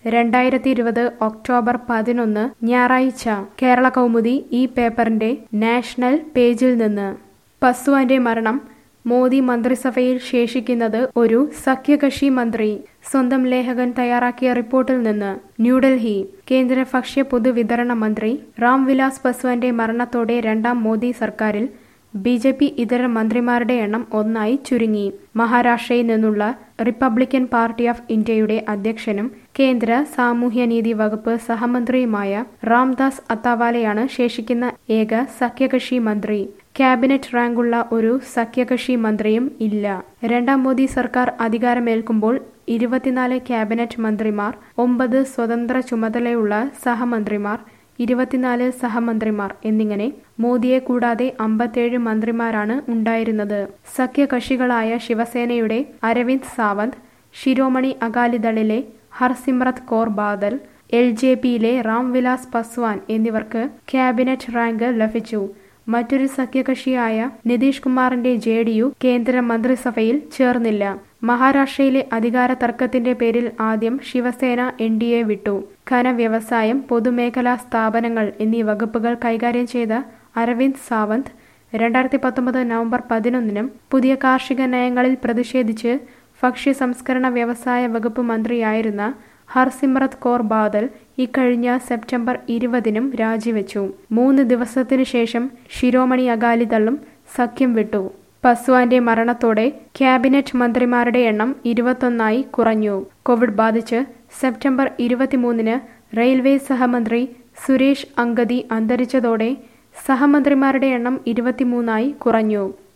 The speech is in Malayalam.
രണ്ടായിരത്തി ഇരുപത് ഒക്ടോബർ പതിനൊന്ന് ഞായറാഴ്ച കേരള കൗമുദി ഈ പേപ്പറിന്റെ നാഷണൽ പേജിൽ നിന്ന് പസ്വാന്റെ മരണം മോദി മന്ത്രിസഭയിൽ ശേഷിക്കുന്നത് ഒരു സഖ്യകക്ഷി മന്ത്രി സ്വന്തം ലേഖകൻ തയ്യാറാക്കിയ റിപ്പോർട്ടിൽ നിന്ന് ന്യൂഡൽഹി കേന്ദ്ര ഭക്ഷ്യ പൊതുവിതരണ മന്ത്രി രാംവിലാസ് പസ്വാന്റെ മരണത്തോടെ രണ്ടാം മോദി സർക്കാരിൽ ബി ജെ പി ഇതര മന്ത്രിമാരുടെ എണ്ണം ഒന്നായി ചുരുങ്ങി മഹാരാഷ്ട്രയിൽ നിന്നുള്ള റിപ്പബ്ലിക്കൻ പാർട്ടി ഓഫ് ഇന്ത്യയുടെ അധ്യക്ഷനും കേന്ദ്ര സാമൂഹ്യനീതി വകുപ്പ് സഹമന്ത്രിയുമായ രാംദാസ് അത്താവാലയാണ് ശേഷിക്കുന്ന ഏക സഖ്യകക്ഷി മന്ത്രി ക്യാബിനറ്റ് റാങ്കുള്ള ഒരു സഖ്യകക്ഷി മന്ത്രിയും ഇല്ല രണ്ടാം മോദി സർക്കാർ അധികാരമേൽക്കുമ്പോൾ ഇരുപത്തിനാല് ക്യാബിനറ്റ് മന്ത്രിമാർ ഒമ്പത് സ്വതന്ത്ര ചുമതലയുള്ള സഹമന്ത്രിമാർ ഇരുപത്തിനാല് സഹമന്ത്രിമാർ എന്നിങ്ങനെ മോദിയെ കൂടാതെ അമ്പത്തേഴ് മന്ത്രിമാരാണ് ഉണ്ടായിരുന്നത് സഖ്യകക്ഷികളായ ശിവസേനയുടെ അരവിന്ദ് സാവന്ത് ശിരോമണി അകാലിദളിലെ ഹർസിമ്രത് കൗർ ബാദൽ എൽ ജെ പിയിലെ രാംവിലാസ് പസ്വാൻ എന്നിവർക്ക് ക്യാബിനറ്റ് റാങ്ക് ലഭിച്ചു മറ്റൊരു സഖ്യകക്ഷിയായ നിതീഷ് കുമാറിന്റെ ജെ ഡി യു കേന്ദ്ര മന്ത്രിസഭയിൽ ചേർന്നില്ല മഹാരാഷ്ട്രയിലെ അധികാര തർക്കത്തിന്റെ പേരിൽ ആദ്യം ശിവസേന എൻ ഡി എ വിട്ടു ഖന വ്യവസായം പൊതുമേഖലാ സ്ഥാപനങ്ങൾ എന്നീ വകുപ്പുകൾ കൈകാര്യം ചെയ്ത അരവിന്ദ് സാവന്ത് രണ്ടായിരത്തി പത്തൊമ്പത് നവംബർ പതിനൊന്നിനും പുതിയ കാർഷിക നയങ്ങളിൽ പ്രതിഷേധിച്ച് ഭക്ഷ്യ സംസ്കരണ വ്യവസായ വകുപ്പ് മന്ത്രിയായിരുന്ന ഹർസിമ്രത് കൗർ ബാദൽ ഇക്കഴിഞ്ഞ സെപ്റ്റംബർ ഇരുപതിനും രാജിവെച്ചു മൂന്ന് ദിവസത്തിനു ശേഷം ശിരോമണി അകാലിദളും സഖ്യം വിട്ടു പസ്വാന്റെ മരണത്തോടെ ക്യാബിനറ്റ് മന്ത്രിമാരുടെ എണ്ണം ഇരുപത്തൊന്നായി കുറഞ്ഞു കോവിഡ് ബാധിച്ച് സെപ്റ്റംബർ ഇരുപത്തിമൂന്നിന് റെയിൽവേ സഹമന്ത്രി സുരേഷ് അങ്കദി അന്തരിച്ചതോടെ സഹമന്ത്രിമാരുടെ എണ്ണം ഇരുപത്തിമൂന്നായി കുറഞ്ഞു